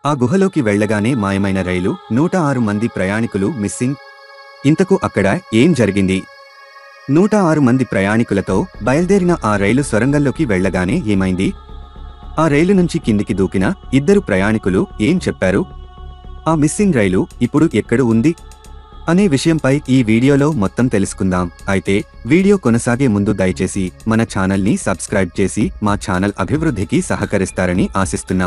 ఆ గుహలోకి వెళ్ళగానే మాయమైన రైలు నూట ఆరు మంది ప్రయాణికులు మిస్సింగ్ ఇంతకు అక్కడ ఏం జరిగింది నూట ఆరు మంది ప్రయాణికులతో బయలుదేరిన ఆ రైలు సొరంగంలోకి వెళ్ళగానే ఏమైంది ఆ రైలు నుంచి కిందికి దూకిన ఇద్దరు ప్రయాణికులు ఏం చెప్పారు ఆ మిస్సింగ్ రైలు ఇప్పుడు ఎక్కడ ఉంది అనే విషయంపై ఈ వీడియోలో మొత్తం తెలుసుకుందాం అయితే వీడియో కొనసాగే ముందు దయచేసి మన ఛానల్ని సబ్స్క్రైబ్ చేసి మా ఛానల్ అభివృద్ధికి సహకరిస్తారని ఆశిస్తున్నా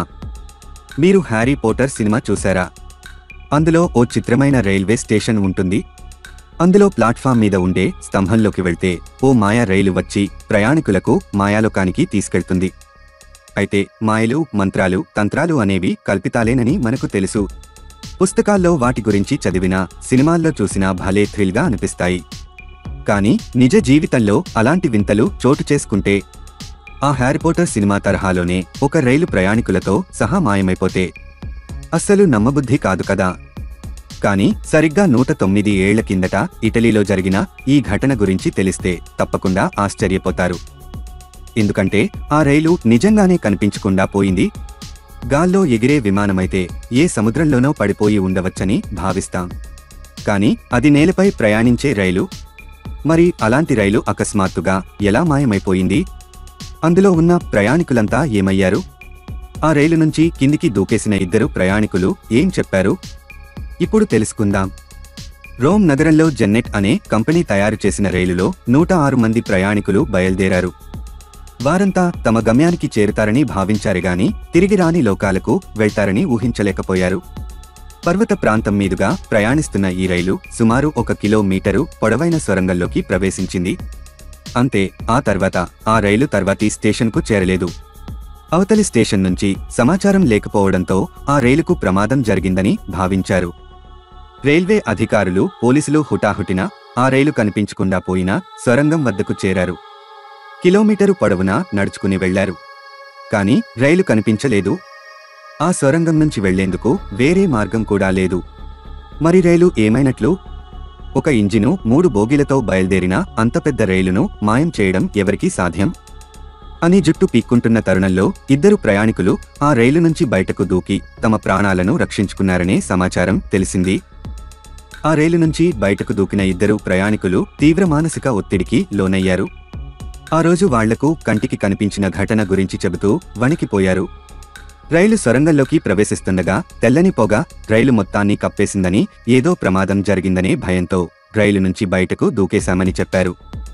మీరు హ్యారీ పోటర్ సినిమా చూసారా అందులో ఓ చిత్రమైన రైల్వే స్టేషన్ ఉంటుంది అందులో ప్లాట్ఫామ్ మీద ఉండే స్తంభంలోకి వెళ్తే ఓ మాయా రైలు వచ్చి ప్రయాణికులకు మాయాలోకానికి తీసుకెళ్తుంది అయితే మాయలు మంత్రాలు తంత్రాలు అనేవి కల్పితాలేనని మనకు తెలుసు పుస్తకాల్లో వాటి గురించి చదివినా సినిమాల్లో చూసినా భలే థ్రిల్గా అనిపిస్తాయి కానీ నిజ జీవితంలో అలాంటి వింతలు చోటు చేసుకుంటే ఆ హ్యారీ పోటర్ సినిమా తరహాలోనే ఒక రైలు ప్రయాణికులతో సహా మాయమైపోతే అస్సలు నమ్మబుద్ధి కాదు కదా కానీ సరిగ్గా నూట తొమ్మిది ఏళ్ల కిందట ఇటలీలో జరిగిన ఈ ఘటన గురించి తెలిస్తే తప్పకుండా ఆశ్చర్యపోతారు ఎందుకంటే ఆ రైలు నిజంగానే కనిపించకుండా పోయింది గాల్లో ఎగిరే విమానమైతే ఏ సముద్రంలోనో పడిపోయి ఉండవచ్చని భావిస్తాం కానీ అది నేలపై ప్రయాణించే రైలు మరి అలాంటి రైలు అకస్మాత్తుగా ఎలా మాయమైపోయింది అందులో ఉన్న ప్రయాణికులంతా ఏమయ్యారు ఆ రైలు నుంచి కిందికి దూకేసిన ఇద్దరు ప్రయాణికులు ఏం చెప్పారు ఇప్పుడు తెలుసుకుందాం రోమ్ నగరంలో జెన్నెట్ అనే కంపెనీ తయారు చేసిన రైలులో నూట ఆరు మంది ప్రయాణికులు బయలుదేరారు వారంతా తమ గమ్యానికి చేరుతారని భావించారు గాని తిరిగి రాని లోకాలకు వెళ్తారని ఊహించలేకపోయారు పర్వత ప్రాంతం మీదుగా ప్రయాణిస్తున్న ఈ రైలు సుమారు ఒక కిలోమీటరు పొడవైన సొరంగంలోకి ప్రవేశించింది అంతే ఆ తర్వాత ఆ రైలు తర్వాతి స్టేషన్కు చేరలేదు అవతలి స్టేషన్ నుంచి సమాచారం లేకపోవడంతో ఆ రైలుకు ప్రమాదం జరిగిందని భావించారు రైల్వే అధికారులు పోలీసులు హుటాహుటిన ఆ రైలు కనిపించకుండా పోయినా సొరంగం వద్దకు చేరారు కిలోమీటరు పొడవునా నడుచుకుని వెళ్లారు కాని రైలు కనిపించలేదు ఆ సొరంగం నుంచి వెళ్లేందుకు వేరే మార్గం కూడా లేదు మరి రైలు ఏమైనట్లు ఒక ఇంజిను మూడు బోగీలతో బయలుదేరిన అంత పెద్ద రైలును మాయం చేయడం ఎవరికీ సాధ్యం అని జుట్టు పీక్కుంటున్న తరుణంలో ఇద్దరు ప్రయాణికులు ఆ రైలు నుంచి బయటకు దూకి తమ ప్రాణాలను రక్షించుకున్నారనే సమాచారం తెలిసింది ఆ రైలు నుంచి బయటకు దూకిన ఇద్దరు ప్రయాణికులు తీవ్ర మానసిక ఒత్తిడికి లోనయ్యారు ఆ రోజు వాళ్లకు కంటికి కనిపించిన ఘటన గురించి చెబుతూ వణికిపోయారు రైలు సొరంగంలోకి ప్రవేశిస్తుండగా తెల్లని పొగ రైలు మొత్తాన్ని కప్పేసిందని ఏదో ప్రమాదం జరిగిందనే భయంతో రైలు నుంచి బయటకు దూకేశామని చెప్పారు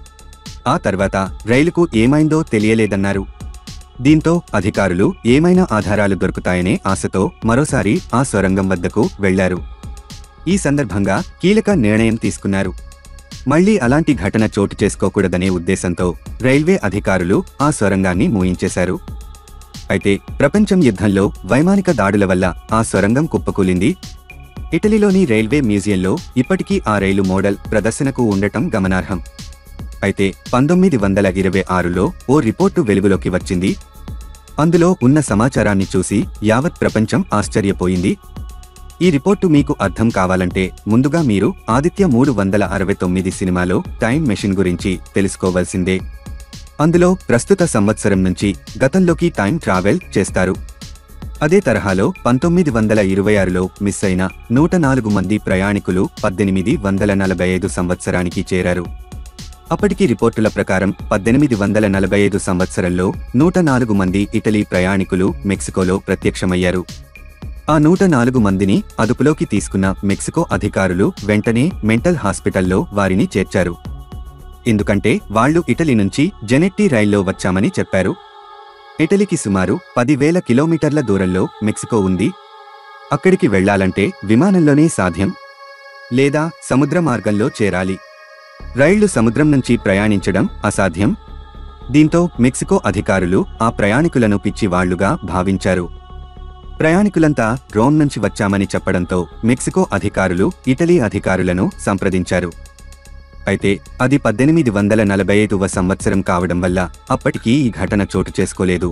ఆ తర్వాత రైలుకు ఏమైందో తెలియలేదన్నారు దీంతో అధికారులు ఏమైనా ఆధారాలు దొరుకుతాయనే ఆశతో మరోసారి ఆ సొరంగం వద్దకు వెళ్లారు ఈ సందర్భంగా కీలక నిర్ణయం తీసుకున్నారు మళ్లీ అలాంటి ఘటన చోటు చేసుకోకూడదనే ఉద్దేశంతో రైల్వే అధికారులు ఆ సొరంగాన్ని మూయించేశారు అయితే ప్రపంచం యుద్ధంలో వైమానిక దాడుల వల్ల ఆ సొరంగం కుప్పకూలింది ఇటలీలోని రైల్వే మ్యూజియంలో ఇప్పటికీ ఆ రైలు మోడల్ ప్రదర్శనకు ఉండటం గమనార్హం అయితే పంతొమ్మిది వందల ఇరవై ఆరులో ఓ రిపోర్టు వెలుగులోకి వచ్చింది అందులో ఉన్న సమాచారాన్ని చూసి యావత్ ప్రపంచం ఆశ్చర్యపోయింది ఈ రిపోర్టు మీకు అర్థం కావాలంటే ముందుగా మీరు ఆదిత్య మూడు వందల అరవై తొమ్మిది సినిమాలో టైం మెషిన్ గురించి తెలుసుకోవాల్సిందే అందులో ప్రస్తుత సంవత్సరం నుంచి గతంలోకి టైం ట్రావెల్ చేస్తారు అదే తరహాలో పంతొమ్మిది వందల ఇరవై ఆరులో మిస్ అయిన నూట నాలుగు మంది ప్రయాణికులు పద్దెనిమిది వందల నలభై ఐదు సంవత్సరానికి చేరారు అప్పటికి రిపోర్టుల ప్రకారం పద్దెనిమిది వందల నలభై ఐదు సంవత్సరంలో నూట నాలుగు మంది ఇటలీ ప్రయాణికులు మెక్సికోలో ప్రత్యక్షమయ్యారు ఆ నూట నాలుగు మందిని అదుపులోకి తీసుకున్న మెక్సికో అధికారులు వెంటనే మెంటల్ హాస్పిటల్లో వారిని చేర్చారు ఎందుకంటే వాళ్లు ఇటలీ నుంచి జెనెట్టి రైల్లో వచ్చామని చెప్పారు ఇటలీకి సుమారు పదివేల కిలోమీటర్ల దూరంలో మెక్సికో ఉంది అక్కడికి వెళ్లాలంటే విమానంలోనే సాధ్యం లేదా సముద్ర మార్గంలో చేరాలి రైళ్లు సముద్రం నుంచి ప్రయాణించడం అసాధ్యం దీంతో మెక్సికో అధికారులు ఆ ప్రయాణికులను పిచ్చివాళ్లుగా భావించారు ప్రయాణికులంతా రోమ్ నుంచి వచ్చామని చెప్పడంతో మెక్సికో అధికారులు ఇటలీ అధికారులను సంప్రదించారు అయితే అది పద్దెనిమిది వందల నలభై ఐదువ సంవత్సరం కావడం వల్ల అప్పటికీ ఈ ఘటన చోటు చేసుకోలేదు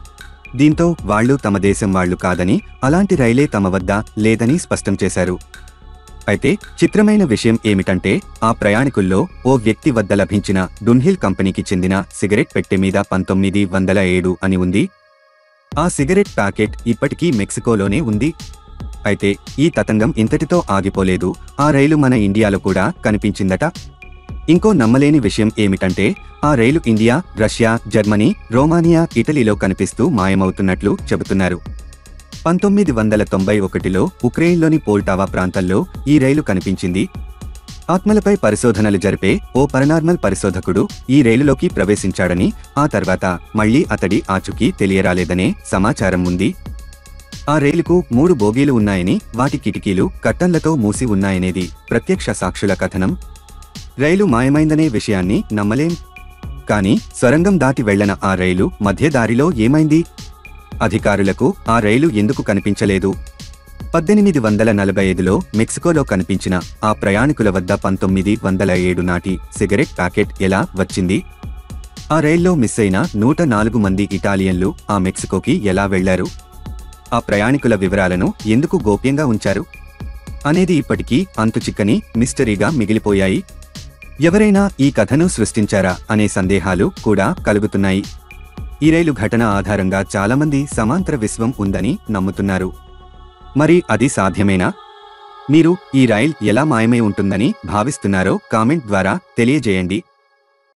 దీంతో వాళ్ళు తమ దేశం వాళ్ళు కాదని అలాంటి రైలే తమ వద్ద లేదని స్పష్టం చేశారు అయితే చిత్రమైన విషయం ఏమిటంటే ఆ ప్రయాణికుల్లో ఓ వ్యక్తి వద్ద లభించిన డున్హిల్ కంపెనీకి చెందిన సిగరెట్ పెట్టె మీద పంతొమ్మిది వందల ఏడు అని ఉంది ఆ సిగరెట్ ప్యాకెట్ ఇప్పటికీ మెక్సికోలోనే ఉంది అయితే ఈ తతంగం ఇంతటితో ఆగిపోలేదు ఆ రైలు మన ఇండియాలో కూడా కనిపించిందట ఇంకో నమ్మలేని విషయం ఏమిటంటే ఆ రైలు ఇండియా రష్యా జర్మనీ రోమానియా ఇటలీలో కనిపిస్తూ మాయమవుతున్నట్లు చెబుతున్నారు పంతొమ్మిది వందల తొంభై ఒకటిలో ఉక్రెయిన్లోని పోల్టావా ప్రాంతంలో ఈ రైలు కనిపించింది ఆత్మలపై పరిశోధనలు జరిపే ఓ పరనార్మల్ పరిశోధకుడు ఈ రైలులోకి ప్రవేశించాడని ఆ తర్వాత మళ్లీ అతడి ఆచూకీ తెలియరాలేదనే సమాచారం ఉంది ఆ రైలుకు మూడు బోగీలు ఉన్నాయని వాటి కిటికీలు కట్టన్లతో మూసి ఉన్నాయనేది ప్రత్యక్ష సాక్షుల కథనం రైలు మాయమైందనే విషయాన్ని నమ్మలేం కాని సొరంగం దాటి వెళ్లన ఆ రైలు మధ్యదారిలో ఏమైంది అధికారులకు ఆ రైలు ఎందుకు కనిపించలేదు పద్దెనిమిది వందల నలభై ఐదులో మెక్సికోలో కనిపించిన ఆ ప్రయాణికుల వద్ద పంతొమ్మిది వందల ఏడు నాటి సిగరెట్ ప్యాకెట్ ఎలా వచ్చింది ఆ రైల్లో మిస్ అయిన నూట నాలుగు మంది ఇటాలియన్లు ఆ మెక్సికోకి ఎలా వెళ్లారు ఆ ప్రయాణికుల వివరాలను ఎందుకు గోప్యంగా ఉంచారు అనేది ఇప్పటికీ అంతుచిక్కని మిస్టరీగా మిగిలిపోయాయి ఎవరైనా ఈ కథను సృష్టించారా అనే సందేహాలు కూడా కలుగుతున్నాయి ఈ రైలు ఘటన ఆధారంగా చాలామంది సమాంతర విశ్వం ఉందని నమ్ముతున్నారు మరి అది సాధ్యమేనా మీరు ఈ రైల్ ఎలా మాయమై ఉంటుందని భావిస్తున్నారో కామెంట్ ద్వారా తెలియజేయండి